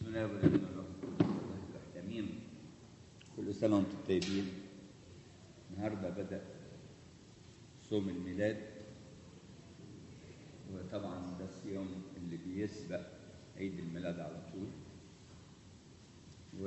الله والابن والروح القدس امين كل سنه وانتم طيبين النهارده بدا صوم الميلاد وطبعا ده الصيام اللي بيسبق عيد الميلاد على طول و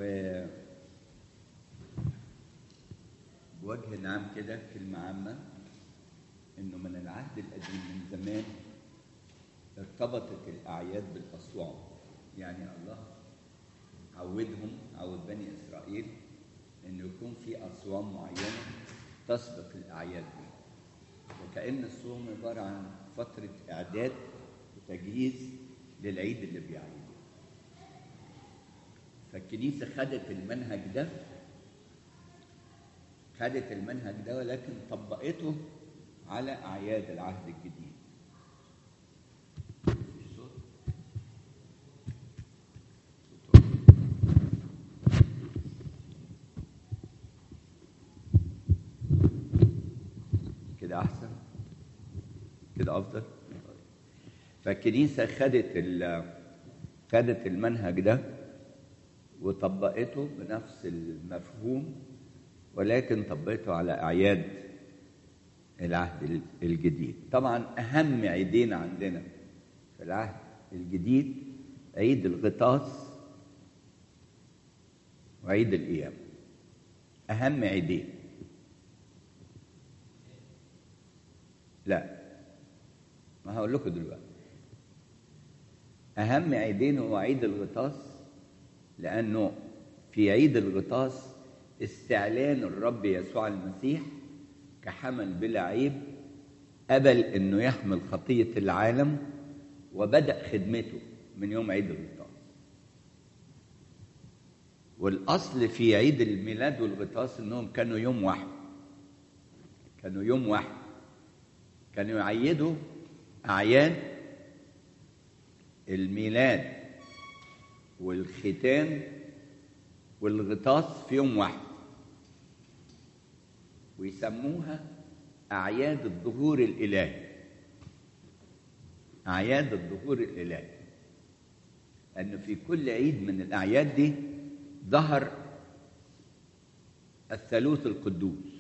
بوجه عام كده كلمة عامة إنه من العهد القديم من زمان ارتبطت الأعياد بالأصوام يعني الله عودهم عود بني إسرائيل إنه يكون في أصوام معينة تسبق الأعياد دي وكأن الصوم عبارة عن فترة إعداد وتجهيز للعيد اللي بيعيده فالكنيسة خدت المنهج ده خدت المنهج ده ولكن طبقته على أعياد العهد الجديد الصوت؟ كده أحسن كده أفضل فالكنيسة خدت ال خدت المنهج ده وطبقته بنفس المفهوم ولكن طبقته على أعياد العهد الجديد طبعا أهم عيدين عندنا في العهد الجديد عيد الغطاس وعيد القيامة أهم عيدين لا ما هقول لكم دلوقتي أهم عيدين هو عيد الغطاس لأنه في عيد الغطاس استعلان الرب يسوع المسيح كحمل بلا عيب قبل انه يحمل خطيه العالم وبدا خدمته من يوم عيد الغطاس والاصل في عيد الميلاد والغطاس انهم كانوا يوم واحد كانوا يوم واحد كانوا يعيدوا اعياد الميلاد والختان والغطاس في يوم واحد ويسموها أعياد الظهور الإلهي أعياد الظهور الإلهي أن في كل عيد من الأعياد دي ظهر الثالوث القدوس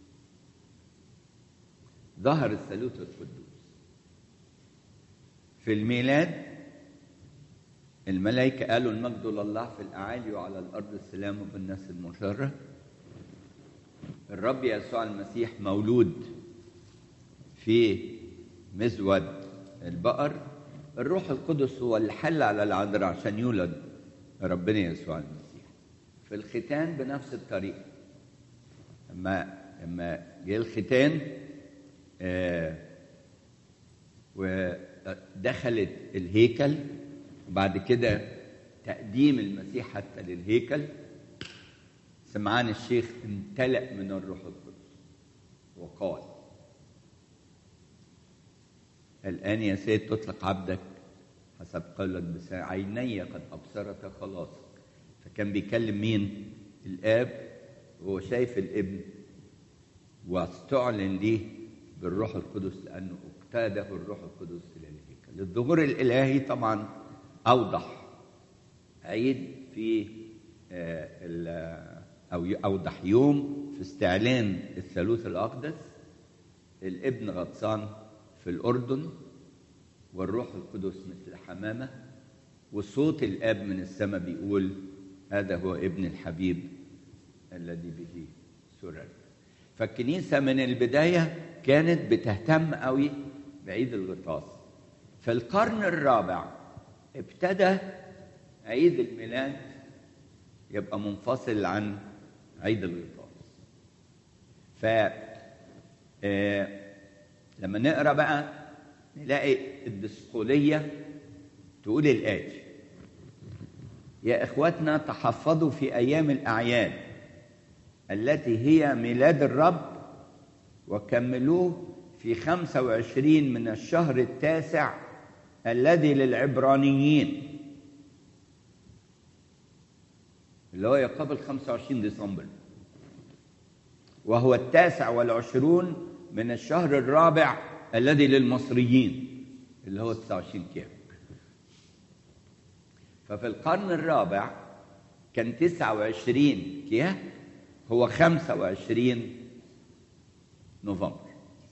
ظهر الثالوث القدوس في الميلاد الملائكة قالوا المجد لله في الأعالي وعلى الأرض السلام بالناس المشرة الرب يسوع المسيح مولود في مزود البقر الروح القدس هو اللي حل على العذراء عشان يولد ربنا يسوع المسيح في الختان بنفس الطريقة لما لما جه الختان آه ودخلت الهيكل وبعد كده تقديم المسيح حتى للهيكل سمعان الشيخ امتلأ من الروح القدس وقال الآن يا سيد تطلق عبدك حسب قولك بس عيني قد أبصرت خلاصك فكان بيكلم مين؟ الآب وهو شايف الابن واستعلن ليه بالروح القدس لأنه اقتاده الروح القدس إلى الهيكل الظهور الإلهي طبعا أوضح عيد في أو أوضح يوم في استعلان الثالوث الأقدس الابن غطسان في الأردن والروح القدس مثل حمامة وصوت الآب من السماء بيقول هذا هو ابن الحبيب الذي به سرر فالكنيسة من البداية كانت بتهتم قوي بعيد الغطاس في القرن الرابع ابتدى عيد الميلاد يبقى منفصل عن عيد الغطاس ف آه لما نقرا بقى نلاقي الدسقوليه تقول الاتي يا اخواتنا تحفظوا في ايام الاعياد التي هي ميلاد الرب وكملوه في خمسة وعشرين من الشهر التاسع الذي للعبرانيين اللي هو يقابل 25 ديسمبر وهو التاسع والعشرون من الشهر الرابع الذي للمصريين اللي هو 29 كيف ففي القرن الرابع كان 29 كياه هو 25 نوفمبر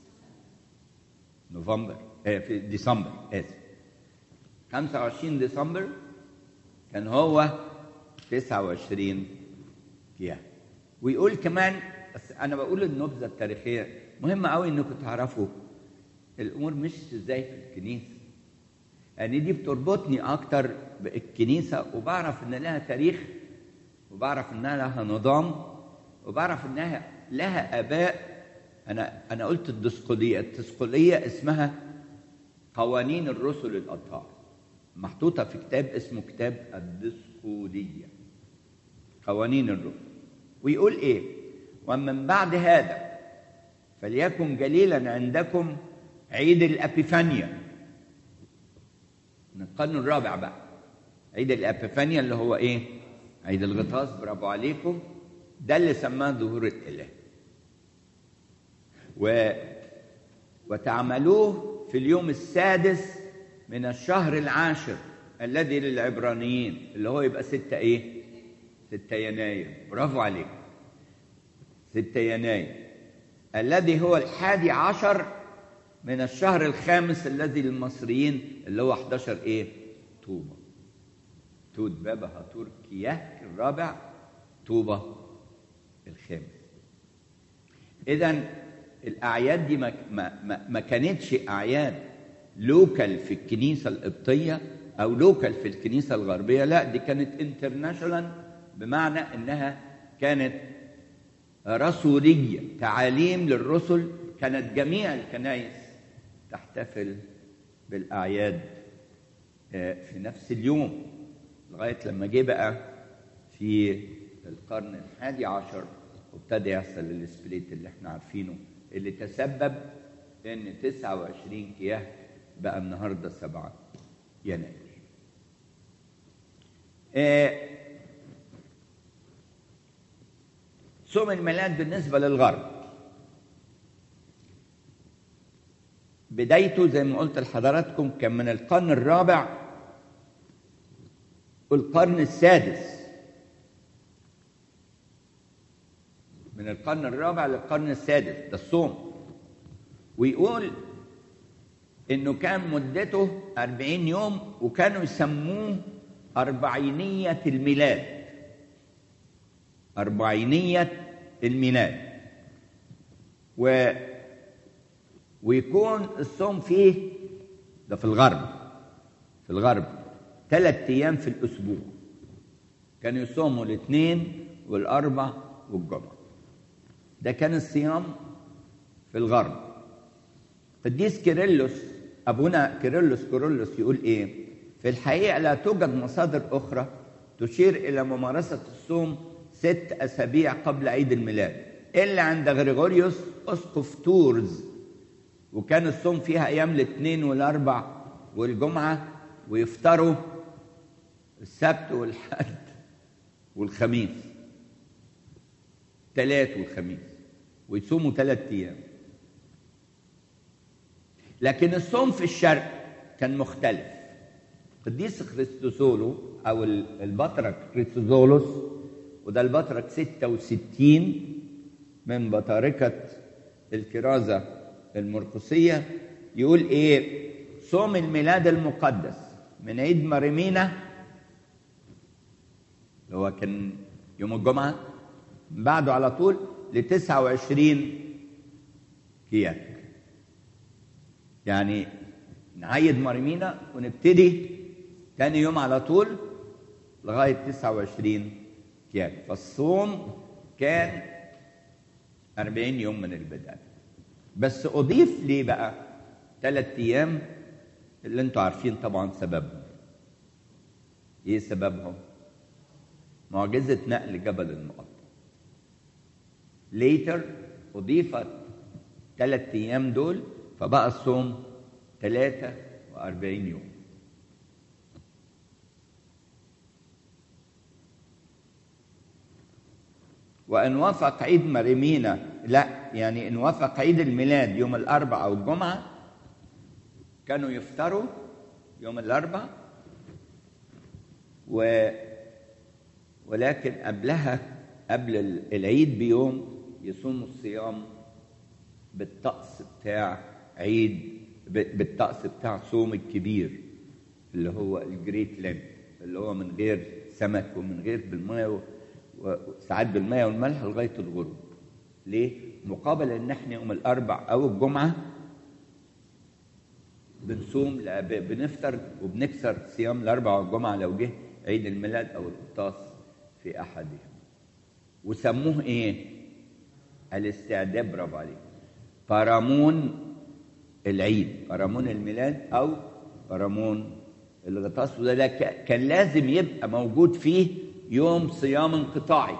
نوفمبر آه في ديسمبر اسف 25 ديسمبر كان هو 29 كياه ويقول كمان بس انا بقول النبذه التاريخيه مهمه قوي انكم تعرفوا الامور مش ازاي في الكنيسه يعني دي بتربطني اكتر بالكنيسه وبعرف ان لها تاريخ وبعرف انها لها نظام وبعرف انها لها اباء انا انا قلت الدسقليه الدسقليه اسمها قوانين الرسل الاطهار محطوطه في كتاب اسمه كتاب الدسقليه قوانين الرسل ويقول ايه ومن بعد هذا فليكن جليلا عندكم عيد الابيفانيا من القرن الرابع بقى عيد الابيفانيا اللي هو ايه عيد الغطاس برافو عليكم ده اللي سماه ظهور الاله و وتعملوه في اليوم السادس من الشهر العاشر الذي للعبرانيين اللي هو يبقى ستة ايه ستة يناير برافو عليك ستة يناير الذي هو الحادي عشر من الشهر الخامس الذي للمصريين اللي هو 11 ايه طوبة توت بابا هاتور كياه الرابع طوبة الخامس اذا الاعياد دي ما, ما, ما كانتش اعياد لوكال في الكنيسه القبطيه او لوكال في الكنيسه الغربيه لا دي كانت انترناشونال بمعنى انها كانت رسوليه تعاليم للرسل كانت جميع الكنائس تحتفل بالاعياد في نفس اليوم لغايه لما جه بقى في القرن الحادي عشر وابتدى يحصل السبليت اللي احنا عارفينه اللي تسبب ان 29 كياه بقى النهارده 7 يناير. آه صوم الميلاد بالنسبه للغرب بدايته زي ما قلت لحضراتكم كان من القرن الرابع والقرن السادس من القرن الرابع للقرن السادس ده الصوم ويقول انه كان مدته أربعين يوم وكانوا يسموه أربعينية الميلاد أربعينية الميلاد و ويكون الصوم فيه ده في الغرب في الغرب ثلاث أيام في الأسبوع كانوا يصوموا الاثنين والأربع والجمعة ده كان الصيام في الغرب قديس كيرلس ابونا كيرلس كيرلس يقول ايه في الحقيقه لا توجد مصادر اخرى تشير الى ممارسه الصوم ست اسابيع قبل عيد الميلاد الا عند غريغوريوس اسقف تورز وكان الصوم فيها ايام الاثنين والاربع والجمعه ويفطروا السبت والحد والخميس ثلاث والخميس ويصوموا ثلاث ايام لكن الصوم في الشرق كان مختلف قديس خريستوسولو او البطرك خريستوزولوس وده البطرك 66 من بطاركة الكرازة المرقسية يقول ايه صوم الميلاد المقدس من عيد مريمينا اللي هو كان يوم الجمعة بعده على طول ل 29 كياك يعني نعيد مريمينا ونبتدي تاني يوم على طول لغاية 29 كياك فالصوم كان 40 يوم من البداية بس أضيف ليه بقى ثلاث أيام اللي انتوا عارفين طبعا سببهم ايه سببهم معجزة نقل جبل المقطم ليتر أضيفت ثلاث أيام دول فبقى الصوم 43 يوم وإن وافق عيد مريمينا لا يعني إن وافق عيد الميلاد يوم الأربعاء أو الجمعة كانوا يفطروا يوم الأربعاء و ولكن قبلها قبل العيد بيوم يصوموا الصيام بالطقس بتاع عيد بالطقس بتاع صوم الكبير اللي هو الجريت لين اللي هو من غير سمك ومن غير بالماء وساعات بالماء والملح لغايه الغروب ليه؟ مقابل ان احنا يوم الاربع او الجمعه بنصوم بنفطر وبنكسر صيام الاربع والجمعه لو جه عيد الميلاد او القطاس في احدهم وسموه ايه؟ الاستعداد برافو عليك فرامون العيد فرامون الميلاد او فرامون الغطاس وده كان لازم يبقى موجود فيه يوم صيام انقطاعي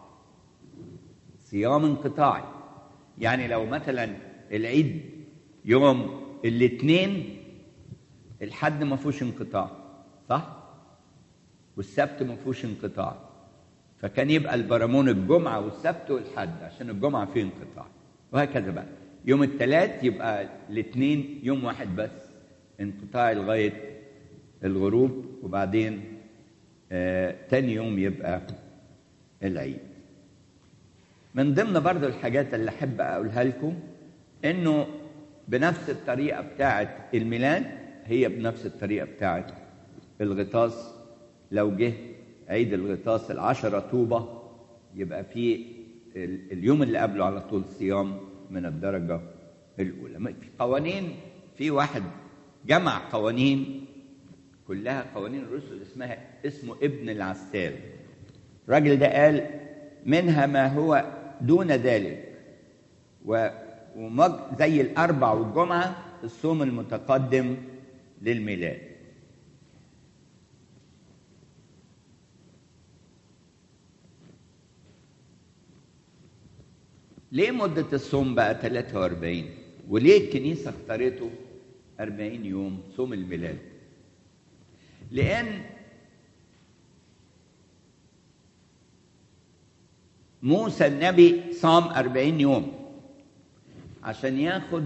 صيام انقطاعي يعني لو مثلا العيد يوم الاثنين الحد ما فيهوش انقطاع صح والسبت ما فيهوش انقطاع فكان يبقى البرامون الجمعه والسبت والحد عشان الجمعه فيه انقطاع وهكذا بقى يوم الثلاث يبقى الاثنين يوم واحد بس انقطاع لغايه الغروب وبعدين آه تاني يوم يبقى العيد من ضمن برضو الحاجات اللي احب اقولها لكم انه بنفس الطريقه بتاعه الميلاد هي بنفس الطريقه بتاعه الغطاس لو جه عيد الغطاس العشرة طوبة يبقى في اليوم اللي قبله على طول صيام من الدرجة الأولى في قوانين في واحد جمع قوانين كلها قوانين الرسل اسمها اسمه ابن العسال الراجل ده قال منها ما هو دون ذلك و ومج زي الأربع والجمعة الصوم المتقدم للميلاد ليه مدة الصوم بقى 43 وليه الكنيسة اختارته 40 يوم صوم الميلاد لأن موسى النبي صام 40 يوم عشان ياخد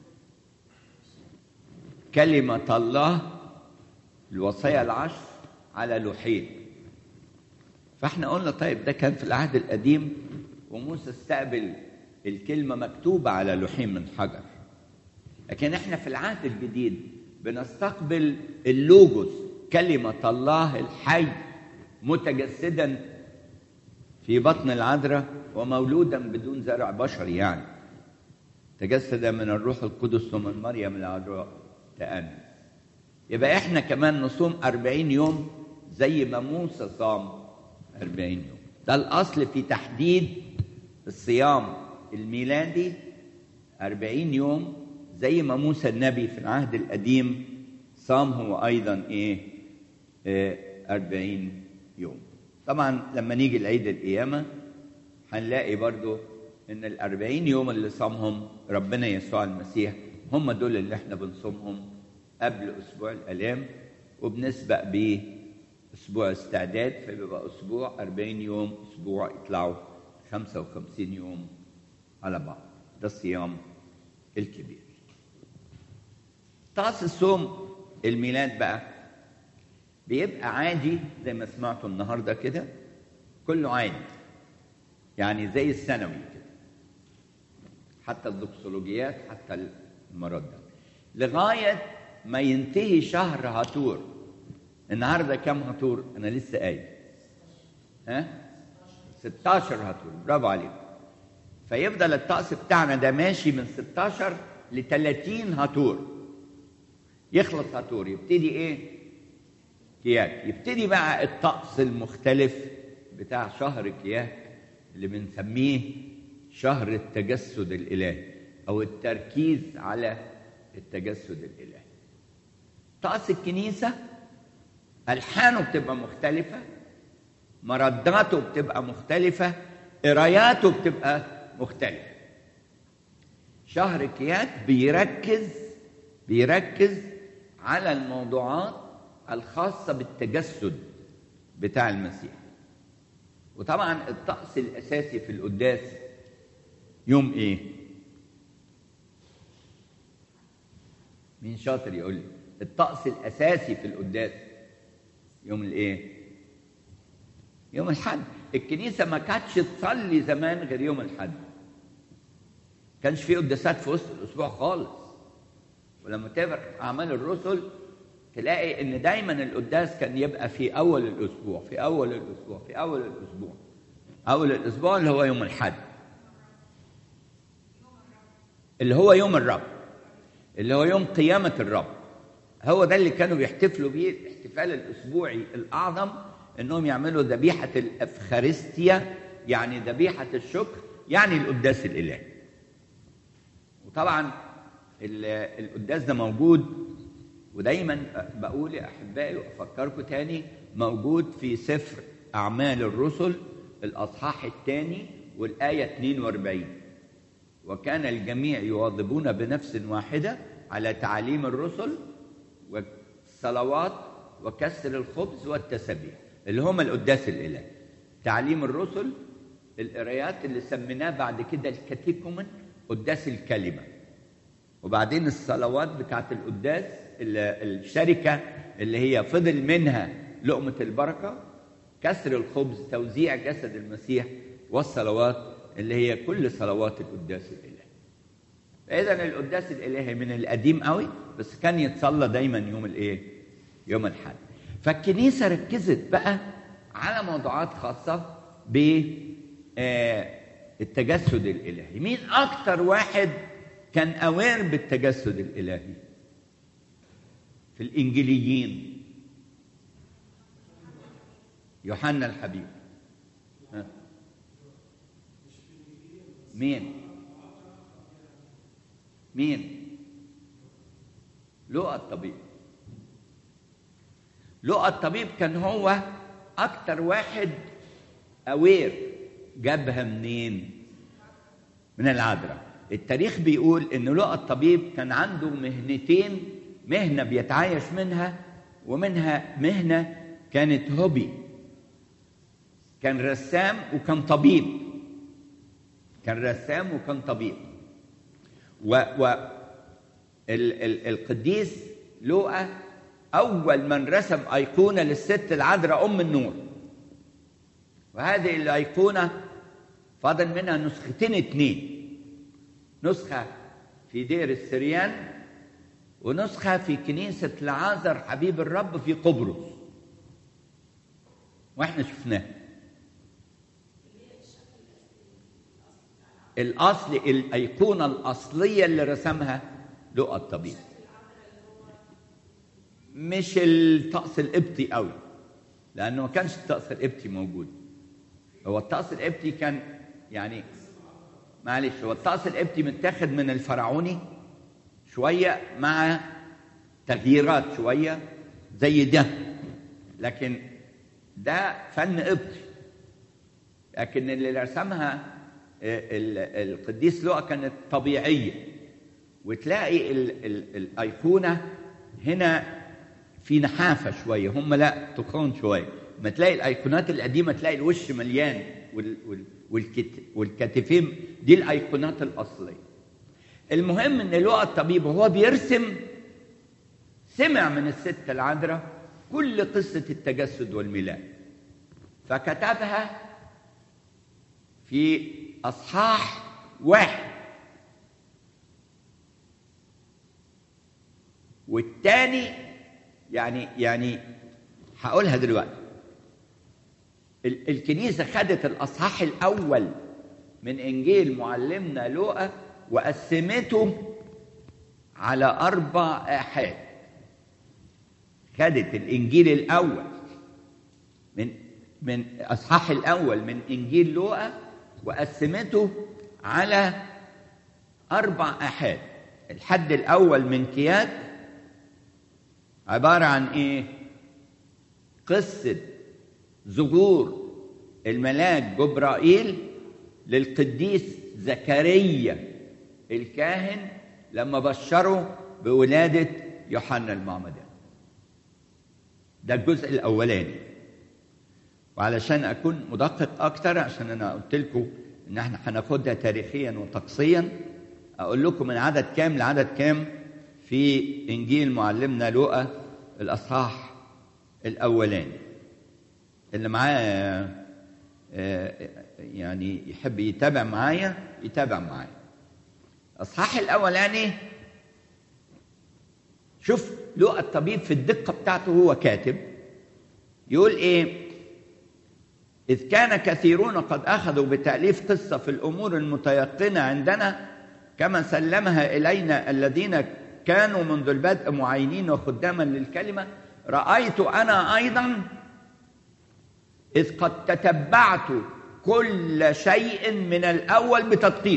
كلمة الله الوصايا العشر على لوحين فاحنا قلنا طيب ده كان في العهد القديم وموسى استقبل الكلمة مكتوبة على لوحين من حجر لكن احنا في العهد الجديد بنستقبل اللوجوس كلمة الله الحي متجسدا في بطن العذراء ومولودا بدون زرع بشري يعني تجسد من الروح القدس ومن مريم العذراء تأنس يبقى احنا كمان نصوم أربعين يوم زي ما موسى صام أربعين يوم ده الأصل في تحديد الصيام الميلادي أربعين يوم زي ما موسى النبي في العهد القديم صام هو أيضا إيه أربعين يوم طبعا لما نيجي العيد القيامة هنلاقي برضو إن الأربعين يوم اللي صامهم ربنا يسوع المسيح هم دول اللي احنا بنصومهم قبل أسبوع الآلام وبنسبق بيه أسبوع استعداد فبيبقى أسبوع أربعين يوم أسبوع يطلعوا خمسة وخمسين يوم على بعض ده الصيام الكبير طقس الصوم الميلاد بقى بيبقى عادي زي ما سمعتوا النهارده كده كله عادي يعني زي الثانوي كده حتى الدكسولوجيات حتى المرض ده لغايه ما ينتهي شهر هاتور النهارده كام هاتور انا لسه قايل ها 16 هاتور برافو عليك فيفضل الطقس بتاعنا ده ماشي من 16 ل 30 هاتور يخلص هاتور يبتدي ايه كياك يبتدي بقى الطقس المختلف بتاع شهر كياك اللي بنسميه شهر التجسد الالهي او التركيز على التجسد الالهي طقس الكنيسه الحانه بتبقى مختلفه مرداته بتبقى مختلفه قراياته بتبقى مختلفه شهر كياك بيركز بيركز على الموضوعات الخاصه بالتجسد بتاع المسيح وطبعا الطقس الاساسي في القداس يوم ايه مين شاطر يقول لي الطقس الاساسي في القداس يوم الايه يوم الحد الكنيسة ما كانتش تصلي زمان غير يوم الحد كانش في قداسات في وسط الأسبوع خالص ولما تقرا أعمال الرسل تلاقي إن دايما القداس كان يبقى في أول الأسبوع في أول الأسبوع في أول الأسبوع أول الأسبوع اللي هو يوم الحد اللي هو يوم الرب اللي هو يوم قيامة الرب هو ده اللي كانوا بيحتفلوا بيه الاحتفال الأسبوعي الأعظم إنهم يعملوا ذبيحة الأفخارستيا يعني ذبيحة الشكر يعني القداس الإلهي وطبعا القداس ده موجود ودايما بقول يا أحبائي وأفكركم تاني موجود في سفر أعمال الرسل الأصحاح الثاني والآية 42 وكان الجميع يواظبون بنفس واحدة على تعاليم الرسل والصلوات وكسر الخبز والتسبيح اللي هم القداس الإلهي تعليم الرسل القرايات اللي سميناه بعد كده الكاتيكومن قداس الكلمة وبعدين الصلوات بتاعت القداس الشركة اللي هي فضل منها لقمة البركة كسر الخبز توزيع جسد المسيح والصلوات اللي هي كل صلوات القداس الإلهي إذا القداس الإلهي من القديم قوي بس كان يتصلى دايما يوم الإيه؟ يوم الحد فالكنيسة ركزت بقى على موضوعات خاصة بالتجسد الإلهي مين أكتر واحد كان أوير بالتجسد الإلهي في الإنجيليين يوحنا الحبيب ها. مين مين لقى الطبيب لقى الطبيب كان هو اكتر واحد اوير جابها منين من العذراء التاريخ بيقول ان لقى الطبيب كان عنده مهنتين مهنه بيتعايش منها ومنها مهنه كانت هوبي كان رسام وكان طبيب كان رسام وكان طبيب و, و ال ال القديس لوقا أول من رسم أيقونة للست العذراء أم النور وهذه الأيقونة فاضل منها نسختين اتنين نسخة في دير السريان ونسخة في كنيسة العازر حبيب الرب في قبرص واحنا شفناها الأصل الأيقونة الأصلية اللي رسمها لقى الطبيب مش الطقس القبطي قوي لأنه ما كانش الطقس القبطي موجود هو الطقس القبطي كان يعني معلش هو الطقس القبطي متاخد من الفرعوني شوية مع تغييرات شوية زي ده لكن ده فن قبطي لكن اللي رسمها القديس لوقا كانت طبيعية وتلاقي ال ال الأيقونة هنا في نحافة شوية هم لا تخون شوية ما تلاقي الأيقونات القديمة تلاقي الوش مليان وال وال والكت والكتفين دي الأيقونات الأصلية المهم إن لوقا الطبيب وهو بيرسم سمع من الست العذراء كل قصة التجسد والميلاد فكتبها في أصحاح واحد والتاني يعني يعني هقولها دلوقتي الكنيسة خدت الأصحاح الأول من إنجيل معلمنا لوقا وقسمته على أربع آحاد خدت الإنجيل الأول من من الأصحاح الأول من إنجيل لوقا وقسمته على أربع آحاد الحد الأول من كيات عبارة عن إيه؟ قصة ظهور الملاك جبرائيل للقديس زكريا الكاهن لما بشره بولادة يوحنا المعمدان ده الجزء الأولاني وعلشان أكون مدقق أكتر عشان أنا قلت لكم إن إحنا هناخدها تاريخيا وطقسيا أقول لكم من عدد كام لعدد كام في إنجيل معلمنا لوقا الأصحاح الأولاني اللي معاه آه، يعني يحب يتابع معايا يتابع معايا الاصحاح الاولاني شوف لقى الطبيب في الدقه بتاعته هو كاتب يقول ايه إذ كان كثيرون قد أخذوا بتأليف قصة في الأمور المتيقنة عندنا كما سلمها إلينا الذين كانوا منذ البدء معينين وخداما للكلمة رأيت أنا أيضا إذ قد تتبعت كل شيء من الأول بتدقيق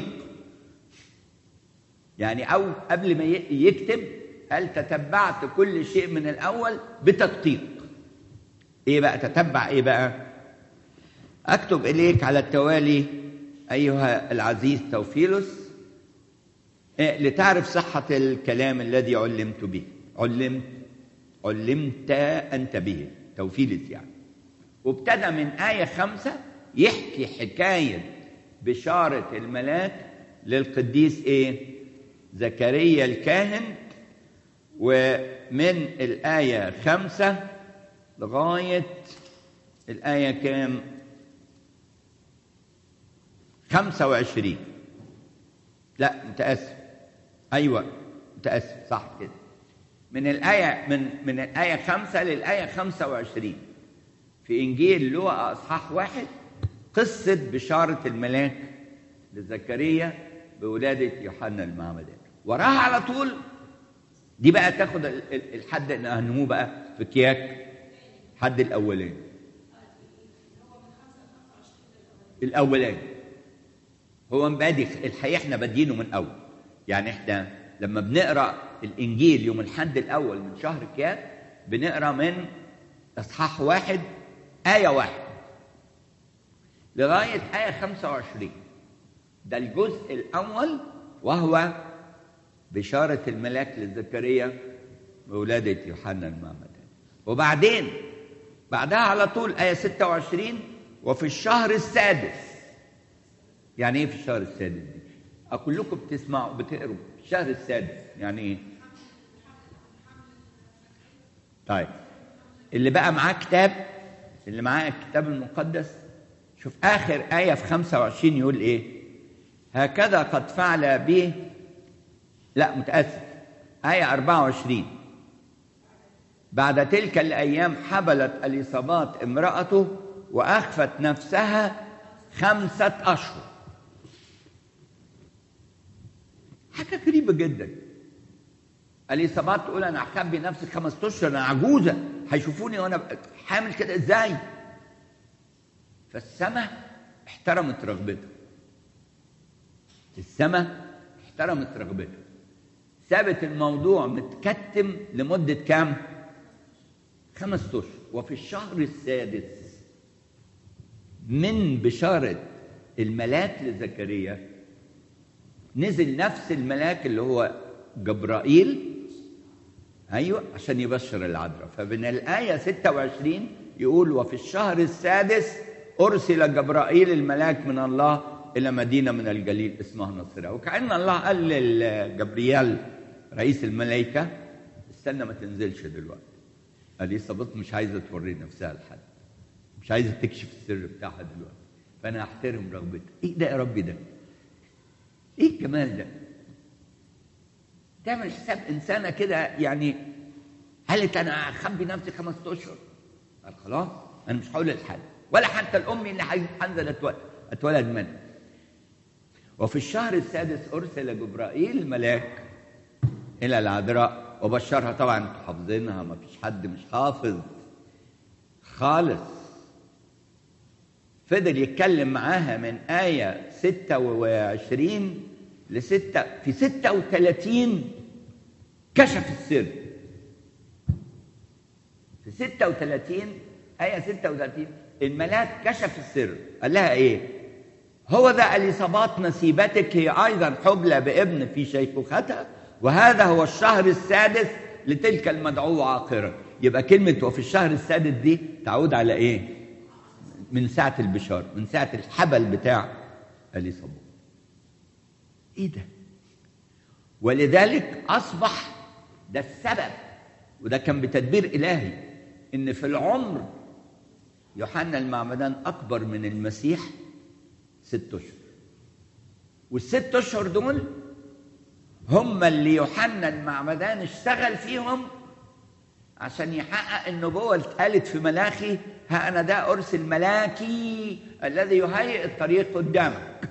يعني أو قبل ما ي- يكتب قال تتبعت كل شيء من الأول بتدقيق إيه بقى تتبع إيه بقى أكتب إليك على التوالي أيها العزيز توفيلوس إيه، لتعرف صحة الكلام الذي علمت به علمت علمت أنت به توفيلس يعني وابتدى من آية خمسة يحكي حكاية بشارة الملاك للقديس إيه زكريا الكاهن ومن الآية خمسة لغاية الآية كام؟ خمسة وعشرين لا متأسف أيوة متأسف صح كده من الآية من من الآية خمسة للآية خمسة وعشرين في إنجيل لوقا أصحاح واحد قصة بشارة الملاك لزكريا بولادة يوحنا المعمدان وراها على طول دي بقى تاخد ال- ال- الحد اللي هنموه بقى في كياك حد الأولاني الأولاني هو مبادئ الحقيقه احنا بادينه من اول يعني احنا لما بنقرا الانجيل يوم الحد الاول من شهر كيات بنقرا من اصحاح واحد ايه واحد لغايه ايه 25 ده الجزء الاول وهو بشاره الملاك لزكريا بولاده يوحنا المعمدان وبعدين بعدها على طول ايه 26 وفي الشهر السادس يعني ايه في الشهر السادس دي؟ أقول لكم بتسمعوا بتقروا الشهر السادس يعني ايه؟ طيب اللي بقى معاه كتاب اللي معاه الكتاب المقدس شوف آخر آية في 25 يقول إيه؟ هكذا قد فعل به لا متأسف آية 24 بعد تلك الأيام حبلت أليصابات امرأته وأخفت نفسها خمسة أشهر حاجة غريبة جدا اليصابات تقول أنا هخبي نفسي خمس أشهر أنا عجوزة هيشوفوني وأنا حامل كده إزاي؟ فالسماء احترمت رغبته السماء احترمت رغبته سابت الموضوع متكتم لمدة كام؟ خمس أشهر وفي الشهر السادس من بشارة الملاك لزكريا نزل نفس الملاك اللي هو جبرائيل ايوه عشان يبشر العذراء فمن الايه 26 يقول وفي الشهر السادس ارسل جبرائيل الملاك من الله الى مدينه من الجليل اسمها نصره وكان الله قال لجبريال رئيس الملائكه استنى ما تنزلش دلوقتي اليصابات مش عايزه توري نفسها لحد مش عايزه تكشف السر بتاعها دلوقتي فانا هحترم رغبتها ايه ده يا ربي ده ايه الجمال ده تعمل حساب انسانه كده يعني قالت انا هخبي نفسي خمس اشهر قال خلاص انا مش هقول لحد ولا حتى الام اللي هنزل اتولد منها وفي الشهر السادس ارسل جبرائيل الملاك الى العذراء وبشرها طبعا انتوا حافظينها ما فيش حد مش حافظ خالص فضل يتكلم معاها من آية 26 لستة في 36 كشف السر في 36 آية 36 الملاك كشف السر قال لها إيه؟ هو ذا اليصابات نسيبتك هي أيضا حبلى بابن في شيخوختها وهذا هو الشهر السادس لتلك المدعوة عاقرة يبقى كلمة وفي الشهر السادس دي تعود على إيه؟ من ساعة البشار من ساعة الحبل بتاع اليصابات ايه ده ولذلك اصبح ده السبب وده كان بتدبير الهي ان في العمر يوحنا المعمدان أكبر من المسيح ست أشهر والست أشهر دول هم اللي يوحنا المعمدان اشتغل فيهم عشان يحقق النبوة اللي اتقالت في ملاخي ها أنا ده أرسل ملاكي الذي يهيئ الطريق قدامك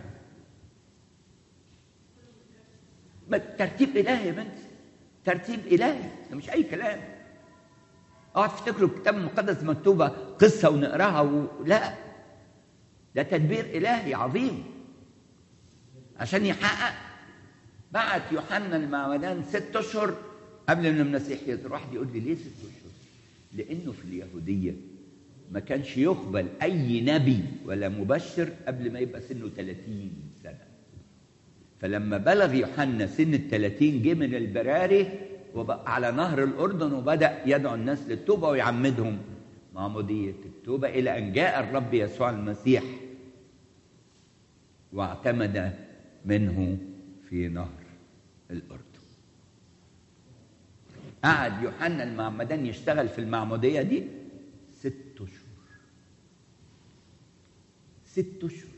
ما ترتيب إلهي يا بنتي ترتيب إلهي ده مش أي كلام اوعى تفتكروا الكتاب المقدس مكتوبة قصة ونقراها و... لا ده تدبير إلهي عظيم عشان يحقق بعت يوحنا المعمدان ست أشهر قبل ما المسيح يظهر واحد يقول لي ليه ست أشهر؟ لأنه في اليهودية ما كانش يقبل أي نبي ولا مبشر قبل ما يبقى سنه 30 سنة فلما بلغ يوحنا سن ال 30 جه من البراري وبقى على نهر الأردن وبدأ يدعو الناس للتوبة ويعمدهم معمودية التوبة إلى أن جاء الرب يسوع المسيح واعتمد منه في نهر الأردن قعد يوحنا المعمدان يشتغل في المعمودية دي ست أشهر ست أشهر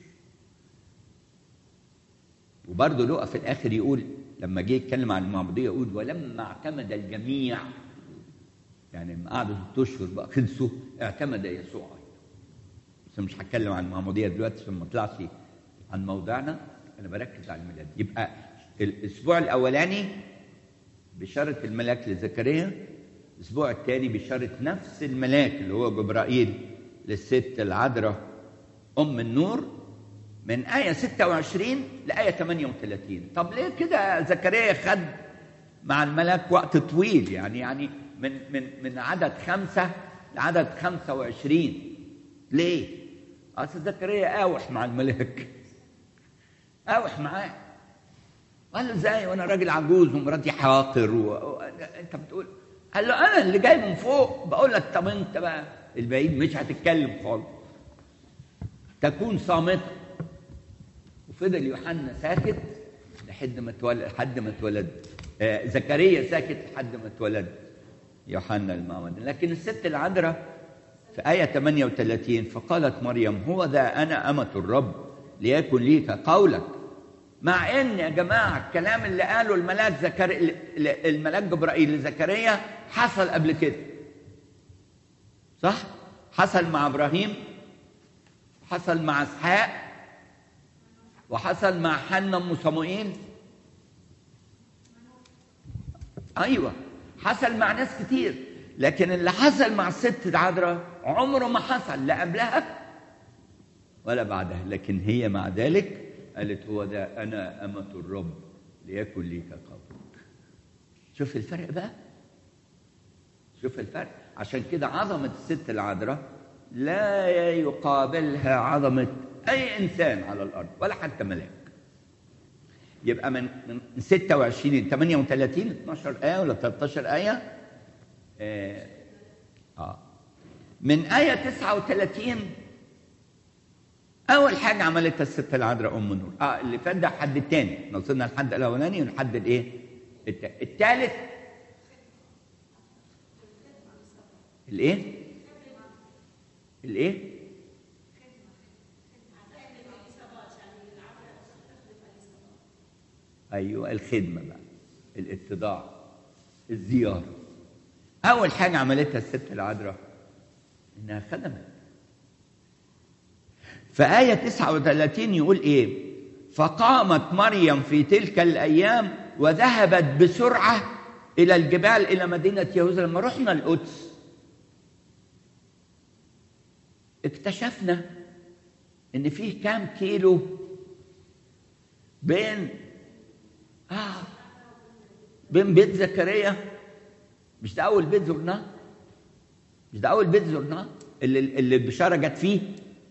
وبرضه لقى في الآخر يقول لما جه يتكلم عن المعمودية يقول ولما اعتمد الجميع يعني لما قعدوا ست أشهر بقى خلصوا اعتمد يسوع أيضا بس مش هتكلم عن المعمودية دلوقتي عشان ما اطلعش عن موضوعنا أنا بركز على الميلاد يبقى الأسبوع الأولاني بشارة الملاك لزكريا الأسبوع الثاني بشارة نفس الملاك اللي هو جبرائيل للست العذراء أم النور من آية 26 لآية 38 طب ليه كده زكريا خد مع الملاك وقت طويل يعني يعني من من من عدد خمسة لعدد 25 ليه؟ أصل زكريا قاوح مع الملاك قاوح معاه قال له ازاي وانا راجل عجوز ومراتي حاقر و... و... انت بتقول قال له انا اللي جاي من فوق بقول لك طب انت بقى البعيد مش هتتكلم خالص تكون صامتا وفضل يوحنا ساكت لحد ما اتولد لحد ما اتولد آه زكريا ساكت لحد ما اتولد يوحنا المعمدان لكن الست العذراء في آية 38 فقالت مريم هو ذا أنا أمة الرب ليكن لي كقولك مع ان يا جماعه الكلام اللي قاله الملاك زكريا الملاك جبرائيل لزكريا حصل قبل كده صح حصل مع ابراهيم حصل مع اسحاق وحصل مع حنا ام صموئيل ايوه حصل مع ناس كتير لكن اللي حصل مع الست العذراء عمره ما حصل لا قبلها ولا بعدها لكن هي مع ذلك قالت هو ده أنا أمة الرب ليكن لي كقولك شوف الفرق بقى شوف الفرق عشان كده عظمة الست العذراء لا يقابلها عظمة أي إنسان على الأرض ولا حتى ملاك يبقى من من 26 38 12 آية ولا 13 آية آه, آه من آية 39 اول حاجه عملتها الست العذراء ام النور اه اللي فات ده حد الثاني وصلنا للحد الاولاني والحد الايه الثالث الايه الايه ايوه الخدمه بقى الاتضاع الزياره اول حاجه عملتها الست العذراء انها خدمت فآية 39 يقول إيه؟ فقامت مريم في تلك الأيام وذهبت بسرعة إلى الجبال إلى مدينة يهوذا لما رحنا القدس اكتشفنا إن فيه كام كيلو بين آه بين بيت زكريا مش ده أول بيت زرناه مش ده أول بيت زرناه اللي اللي البشارة جت فيه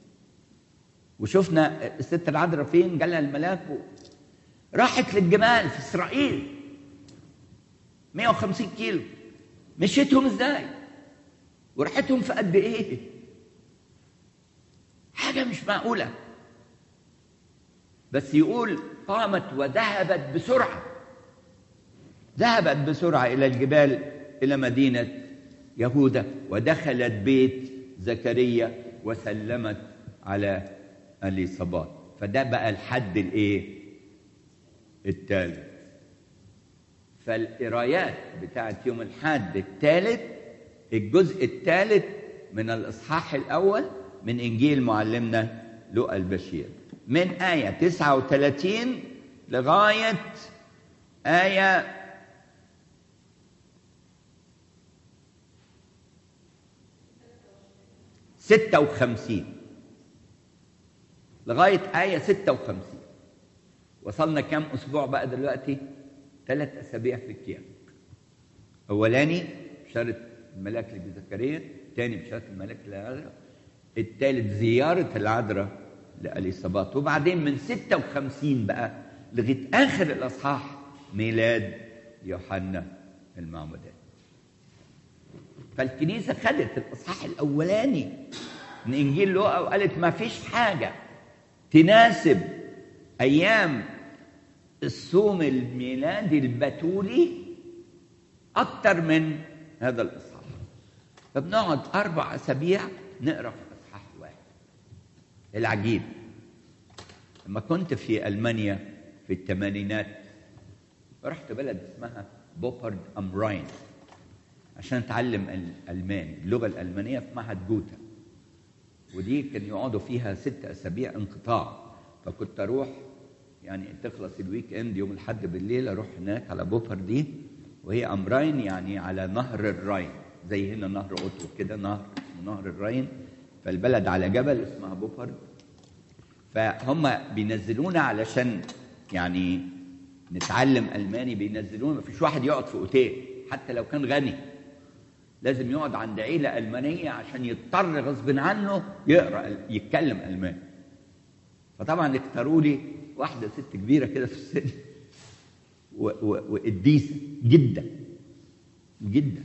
وشفنا الست العذراء فين جالها الملاك و... راحت للجمال في اسرائيل 150 كيلو مشيتهم ازاي وريحتهم في قد ايه حاجه مش معقوله بس يقول قامت وذهبت بسرعه ذهبت بسرعه الى الجبال الى مدينه يهوذا ودخلت بيت زكريا وسلمت على اليصابات فده بقى الحد الايه الثالث فالقرايات بتاعت يوم الحد الثالث الجزء الثالث من الاصحاح الاول من انجيل معلمنا لوقا البشير من ايه 39 لغايه ايه ستة وخمسين لغاية آية ستة وخمسين وصلنا كام أسبوع بقى دلوقتي ثلاث أسابيع في الكيان أولاني بشارة الملاك لزكريا الثاني بشارة الملاك للعذراء الثالث زيارة العذراء لأليصابات وبعدين من ستة وخمسين بقى لغاية آخر الأصحاح ميلاد يوحنا المعمدان فالكنيسة خدت الإصحاح الأولاني من إنجيل لوقا وقالت ما فيش حاجة تناسب أيام الصوم الميلادي البتولي أكتر من هذا الإصحاح فبنقعد أربع أسابيع نقرأ في إصحاح واحد العجيب لما كنت في ألمانيا في الثمانينات رحت بلد اسمها بوبرد أم راين عشان اتعلم الالماني اللغه الالمانيه في معهد جوتا ودي كان يقعدوا فيها ست اسابيع انقطاع فكنت اروح يعني تخلص الويك اند يوم الاحد بالليل اروح هناك على بوفر دي وهي امراين يعني على نهر الراين زي هنا نهر اوتو كده نهر نهر الراين فالبلد على جبل اسمها بوفر فهم بينزلونا علشان يعني نتعلم الماني بينزلونا مفيش واحد يقعد في اوتيل حتى لو كان غني لازم يقعد عند عيلة ألمانية عشان يضطر غصب عنه يقرأ يتكلم ألماني فطبعا اختاروا لي واحدة ست كبيرة كده في السن وقديسة جدا جدا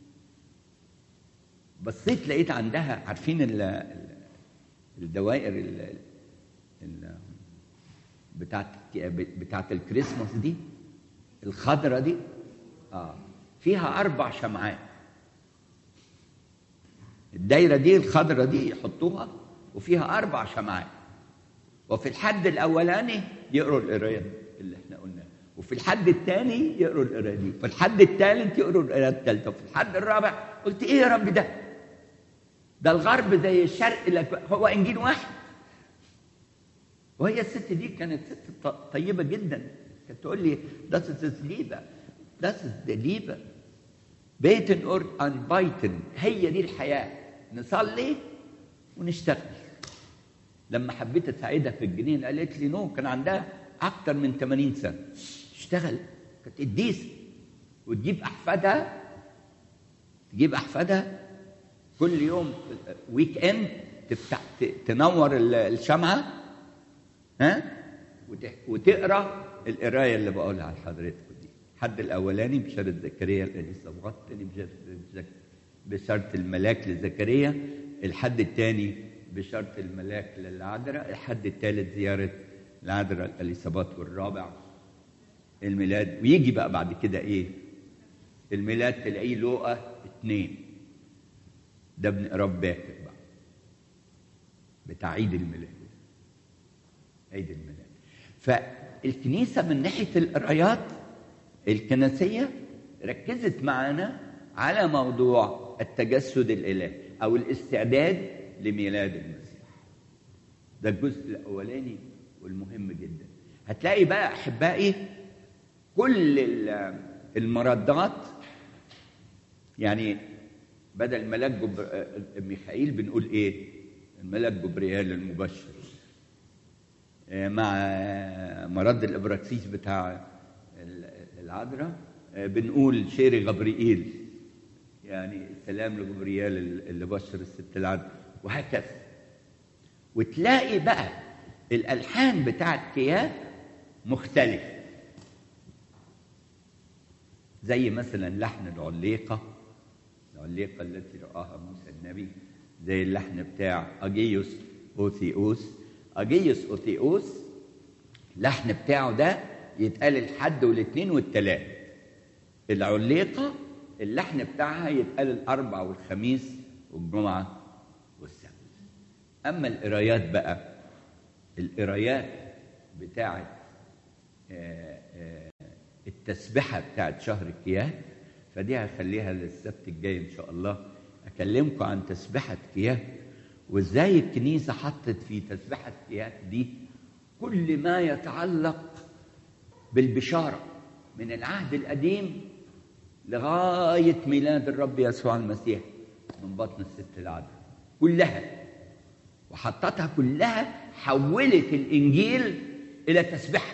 بصيت لقيت عندها عارفين ال الدوائر ال ال بتاعت بتاعت الكريسماس دي الخضرة دي اه فيها أربع شمعات الدايرة دي الخضرة دي يحطوها وفيها أربع شمعات وفي الحد الأولاني يقروا القراية اللي احنا قلناها وفي الحد الثاني يقروا القراية دي وفي الحد الثالث يقروا القراية الثالثة وفي الحد الرابع قلت إيه يا رب ده؟ ده الغرب زي الشرق هو إنجيل واحد وهي الست دي كانت ست طيبة جدا كانت تقول لي ده ليبة Das ist die Liebe. Beten und anbeten هي دي الحياة نصلي ونشتغل لما حبيت اساعدها في الجنين قالت لي نو كان عندها اكتر من 80 سنه اشتغل كانت قديسه وتجيب احفادها تجيب احفادها كل يوم ويك اند تفتح تنور الشمعه ها وتقرا القرايه اللي بقولها لحضرتك الحد الاولاني بشاره زكريا الاليصابات الثاني بشاره بشاره الملاك لزكريا الحد الثاني بشاره الملاك للعذراء الحد الثالث زياره العذراء الاليصابات والرابع الميلاد ويجي بقى بعد كده ايه الميلاد تلاقيه لوقا اثنين ده بنقراه باكر بقى بتاع عيد الميلاد عيد الميلاد فالكنيسه من ناحيه القرايات الكنسية ركزت معانا على موضوع التجسد الإلهي أو الاستعداد لميلاد المسيح ده الجزء الأولاني والمهم جدا هتلاقي بقى أحبائي كل المردات يعني بدل ملاك جبر... ميخائيل بنقول ايه الملاك جبريال المبشر مع مرض الابراكسيس بتاع العذراء بنقول شيري غبريئيل يعني سلام لجبريال اللي بشر الست العذراء وهكذا وتلاقي بقى الالحان بتاعت كيات مختلف زي مثلا لحن العليقه العليقه التي راها موسى النبي زي اللحن بتاع اجيوس اوثيوس اجيوس اوثيوس اللحن بتاعه ده يتقال الحد والاثنين والثلاث العليقة اللحن بتاعها يتقال الأربع والخميس والجمعة والسبت اما القرايات بقى القرايات بتاعه آه، آه، التسبحه بتاعه شهر الكياه فدي هخليها للسبت الجاي ان شاء الله اكلمكم عن تسبحه كياه وازاي الكنيسه حطت في تسبحه كياه دي كل ما يتعلق بالبشاره من العهد القديم لغايه ميلاد الرب يسوع المسيح من بطن الست العذراء كلها وحطتها كلها حولت الانجيل الى تسبحه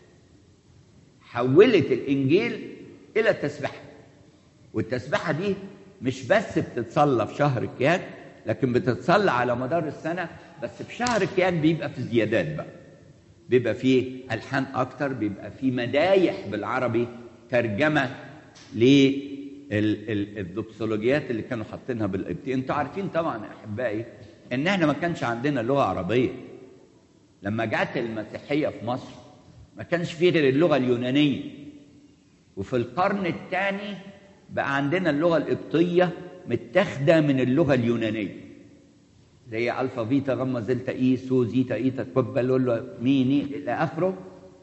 حولت الانجيل الى تسبحه والتسبحه دي مش بس بتتصلى في شهر الكيان لكن بتتصلى على مدار السنه بس في شهر الكيان بيبقى في زيادات بقى بيبقى فيه الحان اكتر بيبقى فيه مدايح بالعربي ترجمه للدوكسولوجيات اللي كانوا حاطينها بالقبطي انتوا عارفين طبعا يا احبائي ان احنا ما كانش عندنا لغه عربيه لما جت المسيحيه في مصر ما كانش فيه غير اللغه اليونانيه وفي القرن الثاني بقى عندنا اللغه القبطيه متاخده من اللغه اليونانيه زي الفا فيتا غما زلتا اي سو زيتا ايتا كوبا لولو ميني الى اخره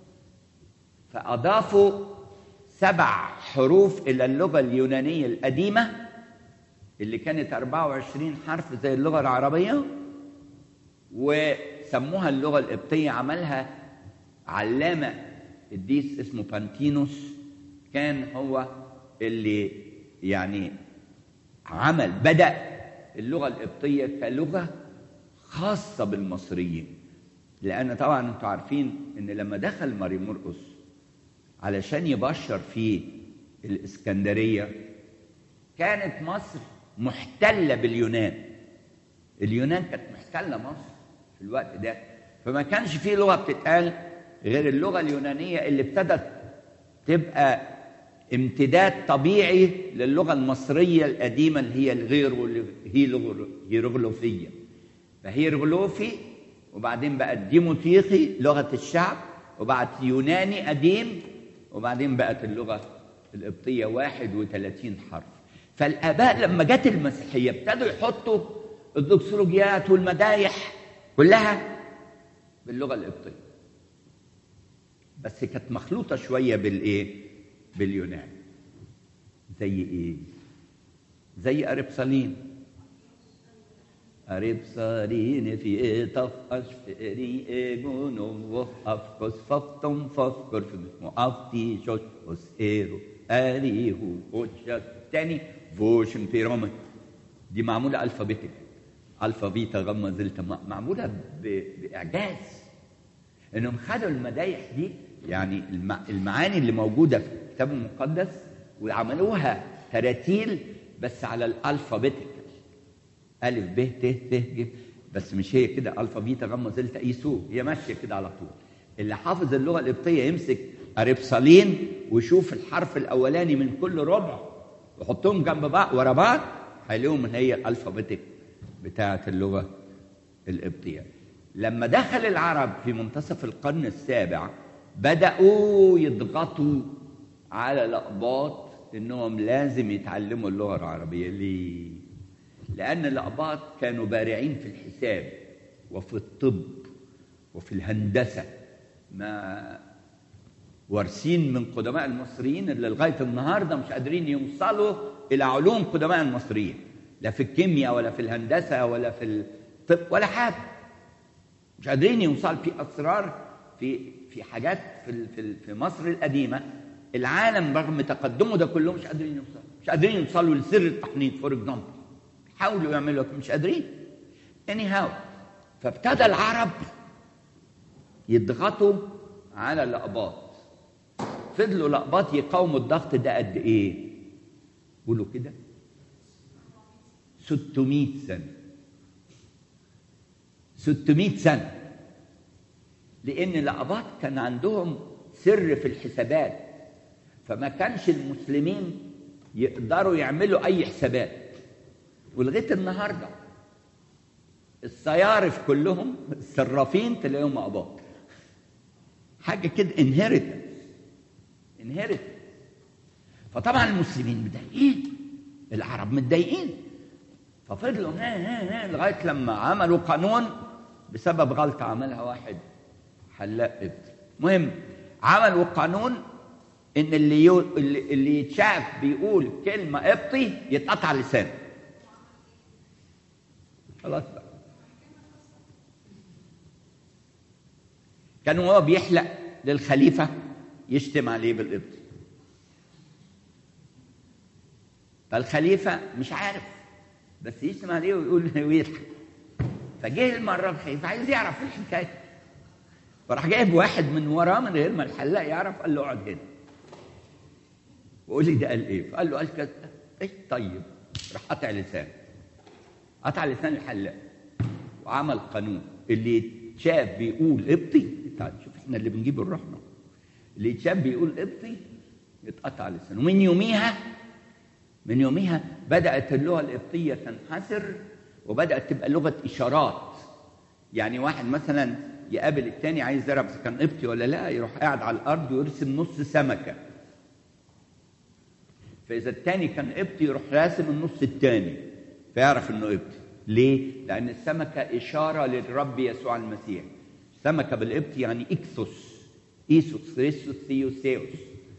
فاضافوا سبع حروف الى اللغه اليونانيه القديمه اللي كانت 24 حرف زي اللغه العربيه وسموها اللغه القبطيه عملها علامه قديس اسمه بانتينوس كان هو اللي يعني عمل بدا اللغه القبطيه كلغه خاصه بالمصريين لان طبعا انتوا عارفين ان لما دخل ماري مرقس علشان يبشر في الاسكندريه كانت مصر محتله باليونان اليونان كانت محتله مصر في الوقت ده فما كانش فيه لغه بتتقال غير اللغه اليونانيه اللي ابتدت تبقى امتداد طبيعي للغه المصريه القديمه اللي هي الغير هيروغليفيه فهيروغليفي وبعدين بقت ديموتيقي لغه الشعب وبعد يوناني قديم وبعدين بقت اللغه القبطيه 31 حرف فالاباء لما جت المسيحيه ابتدوا يحطوا الدكسولوجيات والمدايح كلها باللغه القبطيه بس كانت مخلوطه شويه بالايه باليونان زي ايه زي اربصالين اربصالين في طف اشفري ايجونو افكس ففتم ففكر في اسمه افتي شوش اسيرو اريهو اوتشا تاني فوشن بيرومت دي معموله الفابيتك الفا بيتا غما زلتا معموله باعجاز انهم خدوا المدايح دي يعني المعاني اللي موجوده في الكتاب المقدس وعملوها تراتيل بس على الالفابيتك الف ب ت ت ج بس مش هي كده الفا بيتا غما زلتا اي سو هي ماشيه كده على طول اللي حافظ اللغه القبطيه يمسك اربصالين ويشوف الحرف الاولاني من كل ربع ويحطهم جنب بعض ورا بعض هيلاقيهم ان هي الالفابيتك بتاعه اللغه القبطيه لما دخل العرب في منتصف القرن السابع بدأوا يضغطوا على الأقباط إنهم لازم يتعلموا اللغة العربية ليه؟ لأن الأقباط كانوا بارعين في الحساب وفي الطب وفي الهندسة ما وارثين من قدماء المصريين اللي لغاية النهاردة مش قادرين يوصلوا إلى علوم قدماء المصريين لا في الكيمياء ولا في الهندسة ولا في الطب ولا حاجة مش قادرين يوصل في أسرار في في حاجات في في في مصر القديمه العالم رغم تقدمه ده كله مش قادرين يوصلوا مش قادرين يوصلوا لسر التحنيط فور اكزامبل حاولوا يعملوا مش قادرين اني هاو فابتدى العرب يضغطوا على الاقباط فضلوا الاقباط يقاوموا الضغط ده قد ايه قولوا كده 600 سنه 600 سنه لان الاقباط كان عندهم سر في الحسابات فما كانش المسلمين يقدروا يعملوا اي حسابات ولغايه النهارده الصيارف كلهم الصرافين تلاقيهم اقباط حاجه كده انهيرتنس انهيرتنس فطبعا المسلمين متضايقين العرب متضايقين ففضلوا ها ها ها لغايه لما عملوا قانون بسبب غلطه عملها واحد حلاق قبطي المهم عملوا قانون ان اللي يو... اللي, اللي يتشاف بيقول كلمه قبطي يتقطع لسانه خلاص بقى كان هو بيحلق للخليفه يشتم عليه بالقبطي فالخليفه مش عارف بس يشتم عليه ويقول ويضحك فجه المره الخليفه عايز يعرف ايه الحكايه فراح جايب واحد من وراه من غير ما الحلاق يعرف قال له اقعد هنا وقول لي ده قال ايه فقال له قال كذا ايه طيب راح قطع لسانه قطع لسان الحلاق وعمل قانون اللي يتشاف بيقول قبطي تعال شوف احنا اللي بنجيب روحنا اللي يتشاف بيقول قبطي يتقطع لسانه ومن يوميها من يوميها بدأت اللغة القبطية تنحسر وبدأت تبقى لغة إشارات يعني واحد مثلا يقابل التاني عايز يعرف إذا كان قبطي ولا لا يروح قاعد على الأرض ويرسم نص سمكة فإذا التاني كان قبطي يروح راسم النص التاني فيعرف إنه قبطي ليه؟ لأن السمكة إشارة للرب يسوع المسيح سمكة بالقبطي يعني إكسوس إيسوس خريستوس ثيوسيوس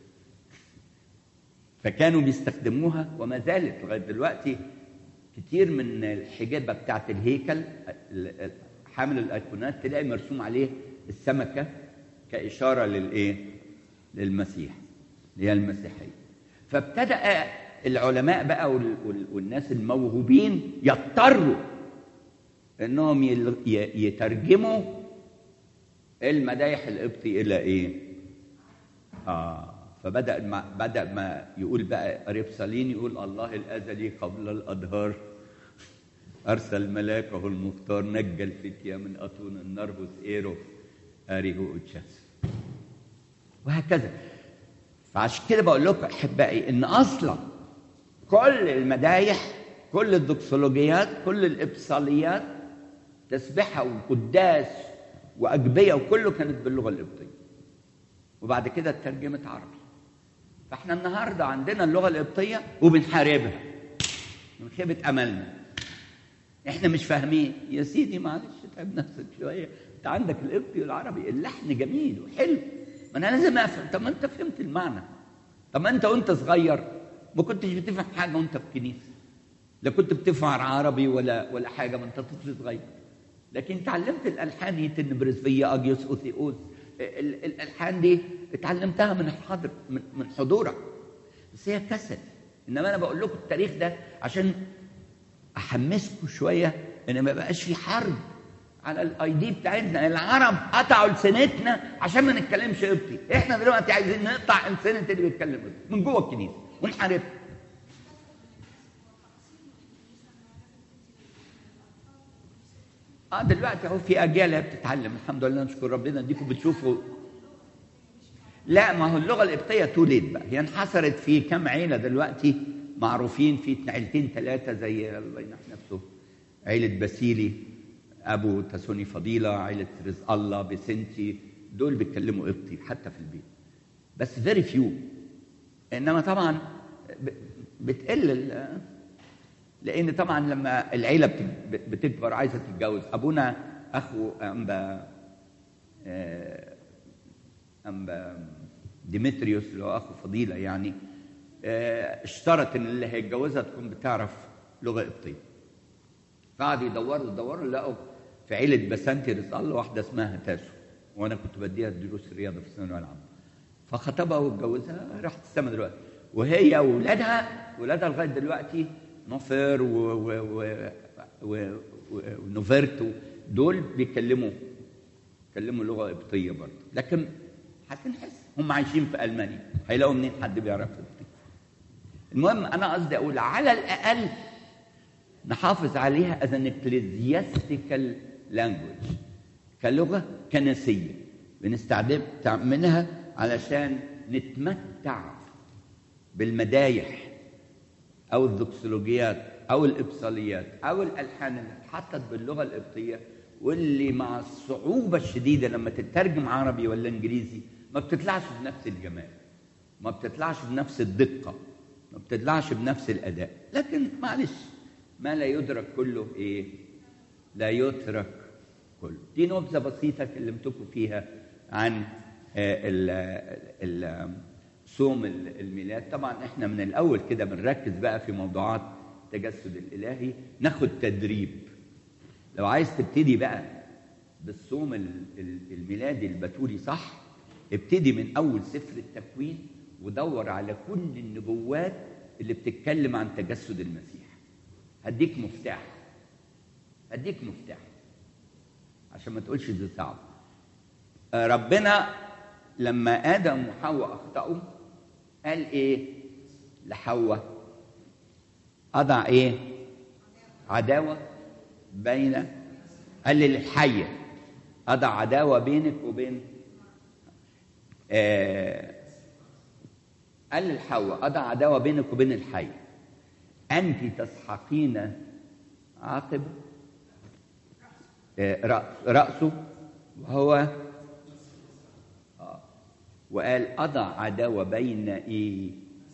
فكانوا بيستخدموها وما زالت لغايه دلوقتي كتير من الحجابه بتاعت الهيكل حامل الايقونات تلاقي مرسوم عليه السمكه كاشاره للايه؟ للمسيح اللي هي المسيحيه فابتدأ العلماء بقى والناس الموهوبين يضطروا انهم يترجموا المدايح القبطي الى ايه؟ اه فبدا ما بدا ما يقول بقى اريبسالين يقول الله الازلي قبل الادهار ارسل ملاكه المختار نجى الفتيه من اطون النربس ايرو اريهو اوتشاس وهكذا فعشان كده بقول لكم احبائي ان اصلا كل المدايح كل الدكسولوجيات كل الابصاليات تسبحه وقداس واجبيه وكله كانت باللغه القبطيه وبعد كده اترجمت عربي فاحنا النهارده عندنا اللغه القبطيه وبنحاربها من خيبه املنا احنا مش فاهمين يا سيدي معلش اتعب نفسك شويه انت عندك القبطي والعربي اللحن جميل وحلو ما انا لازم افهم طب ما انت فهمت المعنى طب ما انت وانت صغير ما كنتش بتفهم حاجه وانت في الكنيسه لا كنت بتفهم عربي ولا ولا حاجه ما انت طفل صغير لكن اتعلمت الالحان يتن برزفيه اجيوس اوثيوس الالحان دي اتعلمتها من الحاضر من, من حضورك بس هي كسل انما انا بقول لكم التاريخ ده عشان احمسكم شويه ان ما بقاش في حرب على الاي دي بتاعتنا العرب قطعوا لسانتنا عشان ما نتكلمش قبطي احنا دلوقتي عايزين نقطع لسانة اللي بيتكلم قبطي من جوه الكنيسه ونحاربها اه دلوقتي اهو في اجيال بتتعلم الحمد لله نشكر ربنا اديكم بتشوفوا لا ما هو اللغه القبطيه تولد بقى هي انحصرت في كم عيله دلوقتي معروفين في عيلتين ثلاثه زي الله ينح نفسه عيله باسيلي ابو تسوني فضيله عيله رزق الله بسنتي دول بيتكلموا قبطي حتى في البيت بس فيري فيو انما طبعا بتقل لان طبعا لما العيله بتكبر عايزه تتجوز ابونا اخو انبا انبا ديمتريوس اللي هو اخو فضيله يعني اشترط ان اللي هيتجوزها تكون بتعرف لغه قبطيه فقعدوا يدوروا يدوروا لقوا في عيله بسنتي رزق الله واحده اسمها تاسو وانا كنت بديها دروس الرياضه في الثانويه العامه فخطبها واتجوزها راحت السما دلوقتي وهي واولادها ولادها لغايه دلوقتي نوفر ونوفرت دول بيتكلموا بيتكلموا لغه قبطيه برضه لكن هتنحس هم عايشين في المانيا هيلاقوا منين حد بيعرف قبطي المهم انا قصدي اقول على الاقل نحافظ عليها as an ecclesiastical language كلغه كنسيه بنستعمل منها علشان نتمتع بالمدايح او الدكسولوجيات او الابصاليات او الالحان اللي اتحطت باللغه القبطيه واللي مع الصعوبه الشديده لما تترجم عربي ولا انجليزي ما بتطلعش بنفس الجمال ما بتطلعش بنفس الدقه ما بتطلعش بنفس الاداء لكن معلش ما لا يدرك كله ايه لا يترك كله دي نبذه بسيطه كلمتكم فيها عن صوم الميلاد طبعا احنا من الاول كده بنركز بقى في موضوعات التجسد الالهي ناخد تدريب لو عايز تبتدي بقى بالصوم الميلادي البتولي صح ابتدي من اول سفر التكوين ودور على كل النبوات اللي بتتكلم عن تجسد المسيح هديك مفتاح هديك مفتاح عشان ما تقولش دي صعب ربنا لما ادم وحواء اخطاوا قال ايه لحواء اضع ايه عداوه بين قال للحيه اضع عداوه بينك وبين آه قال للحواء اضع عداوه بينك وبين الحي انت تسحقين عاقب آه راسه وهو آه وقال اضع عداوه بين ايه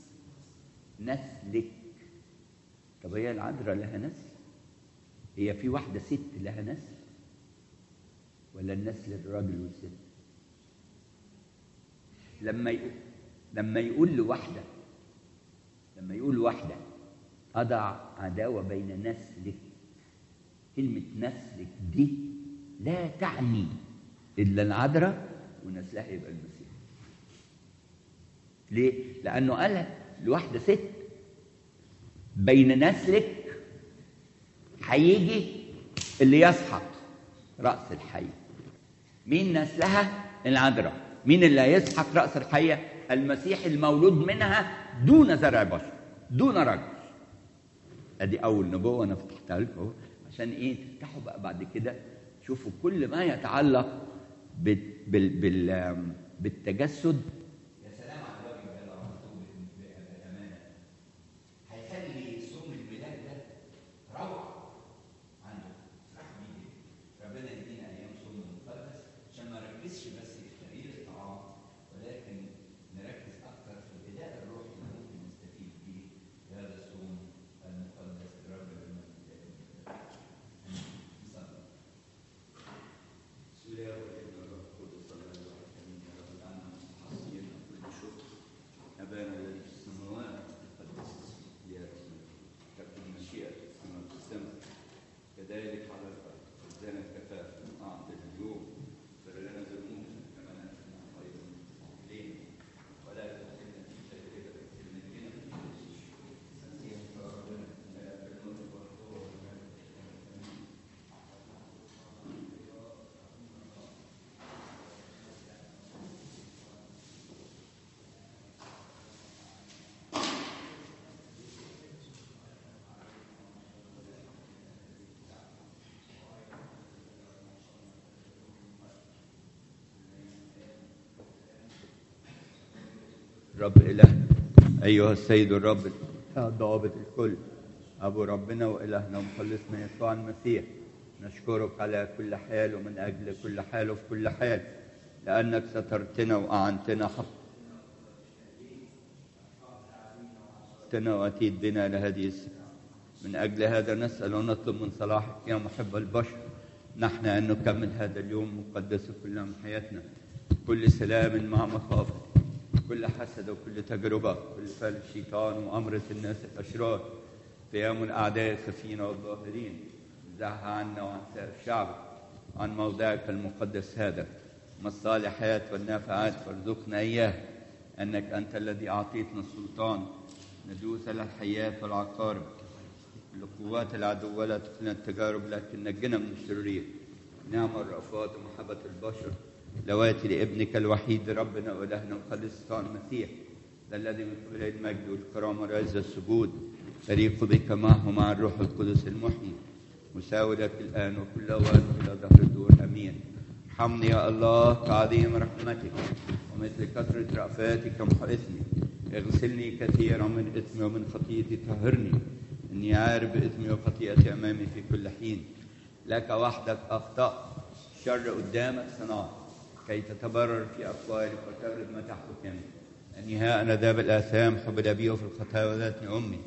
نسلك طب هي العذراء لها نسل هي في واحده ست لها نسل ولا النسل الراجل والست لما يقول لما يقول لواحده لما يقول واحده اضع عداوه بين نسلك كلمه نسلك دي لا تعني الا العذراء ونسلها يبقى المسيح ليه لانه قال لواحده ست بين نسلك هيجي اللي يسحق راس الحي مين نسلها العذراء مين اللي هيسحق راس الحيه المسيح المولود منها دون زرع بشر دون رجل ادي اول نبوه انا فتحتها لكم عشان ايه تفتحوا بقى بعد كده شوفوا كل ما يتعلق بال بال بال بالتجسد يا سلام على الراجل ده لو بامانه هيخلي صوم الميلاد ده روعه عنده فرح بيه ربنا يدينا ايام صوم مقدس عشان ما نركزش بس في تغيير الطعام ولكن نركز اكثر في الاداء الروحي اللي ممكن نستفيد بيه بهذا الصوم المقدس لرب بسم الله والابن والروح القدس صلى الله عليه وسلم يا رب اجعلنا مستحقين كل شكر ابانا الذي في السماوات تقدس اسمك لياتي تكن مشيئتك كما في السماء كذلك على الارض خبزنا كفافا اعطنا اليوم اغفر لنا ذنوبنا كما نغفر عن غير المسلمين ولا تدخلنا في تجربه بل نجنا من المسيح ربنا لا بالملك والقوه والمجد رب إله أيها السيد الرب ضابط الكل أبو ربنا وإلهنا ومخلصنا يسوع المسيح نشكرك على كل حال ومن أجل كل حال وفي كل حال لأنك سترتنا وأعنتنا حقنا وأتيت بنا لهذه السنة من أجل هذا نسأل ونطلب من صلاحك يا محب البشر نحن أن نكمل هذا اليوم مقدس كلها من حياتنا كل سلام مع مخافة كل حسد وكل تجربة كل فعل الشيطان وأمرة الناس الأشرار قيام الأعداء الخفين والظاهرين زعها عنا وعن سائر شعبك عن موضعك المقدس هذا ما الصالحات والنافعات وارزقنا إياه أنك أنت الذي أعطيتنا السلطان ندوس على الحياة والعقارب لقوات العدو ولا تقلنا التجارب لكن نجنا من الشرير نعم الرأفات ومحبة البشر لواتي لابنك الوحيد ربنا وإلهنا وخلصنا المسيح ذا الذي من قبل المجد والكرامة والعزة السجود فريق بك معه مع الروح القدس المحيي مساوي لك الآن وكل أوان إلى ظهر الدور أمين ارحمني يا الله كعظيم رحمتك ومثل كثرة رأفاتك محئثني اغسلني كثيرا من إثمي ومن خطيئتي طهرني إني عارف بإثمي وخطيئتي أمامي في كل حين لك وحدك أخطأت شر قدامك صنعت كي تتبرر في أقوالك وتغرب ما تحكم أني ها أنا ذاب الآثام حبل أبي وفي الخطايا وذاتني أمي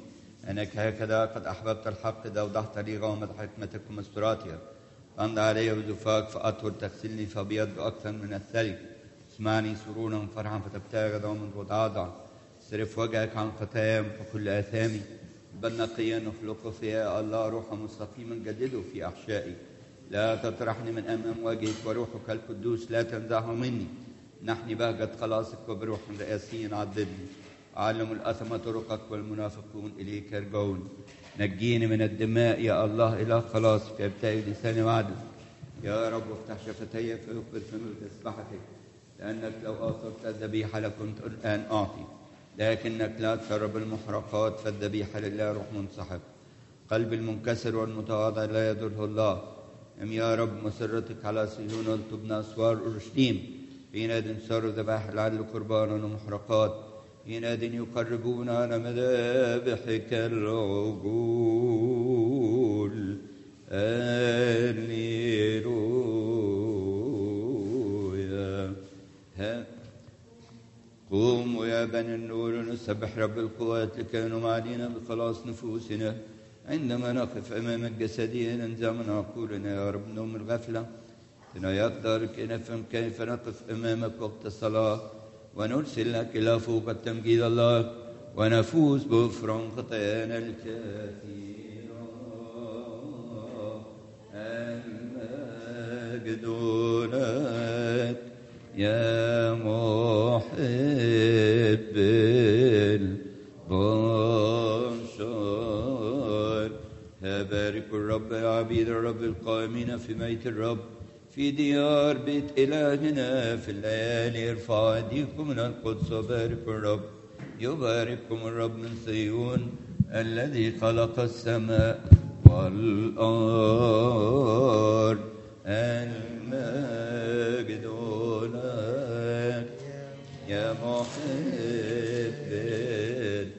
أنك هكذا قد أحببت الحق إذا أوضحت لي غامض حكمتك ومستوراتها فأمضى علي بزفاك فأطهر تغسلني فأبيض أكثر من الثلج اسمعني سرورا فرحا فتبتغى دوما وتعاضع صرف وجهك عن خطاياهم وكل آثامي بل نقيا نخلق فيها الله روحا مستقيما جدده في أحشائي لا تطرحني من أمام وجهك وروحك القدوس لا تنزعه مني نحني بهجة خلاصك وبروح رئاسي عددني علم الأثم طرقك والمنافقون إليك يرجعون نجيني من الدماء يا الله إلى خلاصك يبتغي لساني وعدل يا رب افتح شفتي فيقبل فمي تسبحتك لأنك لو أثرت الذبيحة لكنت الآن أعطي لكنك لا تشرب المحرقات فالذبيحة لله روح منسحب قلب المنكسر والمتواضع لا يضره الله أم يا رب مسرتك على صهيون ولتبنى أسوار أورشليم حينئذ صار ذبائح العدل قربانا ومحرقات حينئذ يقربون على مذابحك العجول هللويا ها قوموا يا بني النور نسبح رب القوات لكي نمعدينا بخلاص نفوسنا عندما نقف أمام الجسدية ننزع من عقولنا يا رب نوم الغفلة لا يقدر كي نفهم كيف نقف أمامك وقت الصلاة ونرسل لك إلى فوق التمجيد الله ونفوز بغفران خطايانا الكثيرة المجد لك يا محب البشر بارك الرب يا عبيد الرب القائمين في بيت الرب في ديار بيت إلهنا في الليالي ارفع أيديكم من القدس وبارك الرب يبارككم الرب من صيون الذي خلق السماء والأرض المجد لك يا محب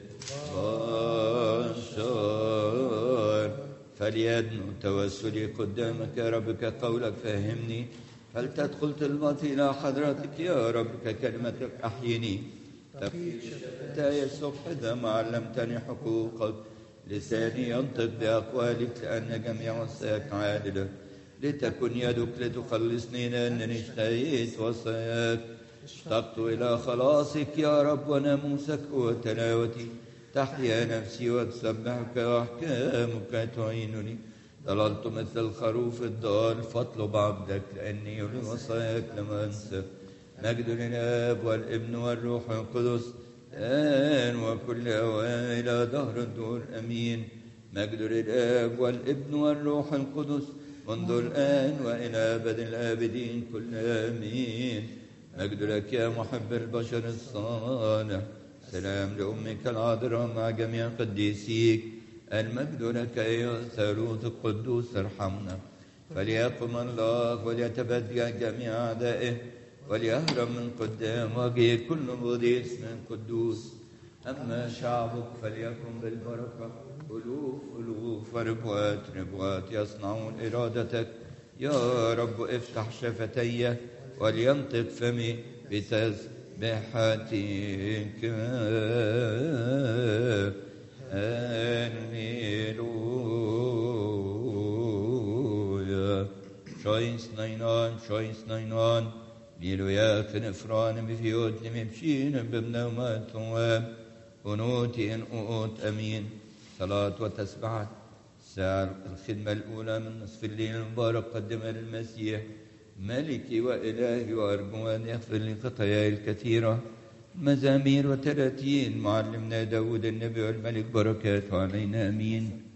البشر فليدنو توسلي قدامك يا رب كقولك فهمني فلتدخل طلبتي إلى حضرتك يا رب ككلمتك أحيني تفي شفتاي الصبح إذا ما علمتني حقوقك لساني ينطق بأقوالك لأن جميع وصاياك عادلة لتكن يدك لتخلصني لأنني اشتهيت وصاياك اشتقت إلى خلاصك يا رب وناموسك وتلاوتي تحيا نفسي وتسبحك وأحكامك تعينني ضللت مثل الخروف الضال فاطلب عبدك لأني لوصاياك لم أنسى مجد للآب والابن والروح القدس الآن وكل أوان إلى دهر الدور أمين مجد للآب والابن والروح القدس منذ الآن وإلى أبد الآبدين كل آمين مجد لك يا محب البشر الصالح سلام لأمك العذراء مع جميع قديسيك المجد لك أيها الثالوث القدوس ارحمنا فليقم الله وليتبدل جميع أعدائه وليهرب من قدام وجهه كل مضي اسم قدوس أما شعبك فليكن بالبركة ألوف ألوف وربوات ربوات يصنعون إرادتك يا رب افتح شفتي ولينطق فمي بتسبحتك هللويا شايس نينان شايس نينان بيلويا كنفران بفيوت لمبشين بمنومات ثواب قنوتي ان قوت امين صلاة وتسبحة ساعة الخدمة الأولى من نصف الليل المبارك قدمها للمسيح ملكي وإلهي وأرجو أن يغفر لي خطاياي الكثيرة مزامير وتلاتين معلمنا داود النبي والملك بركاته علينا أمين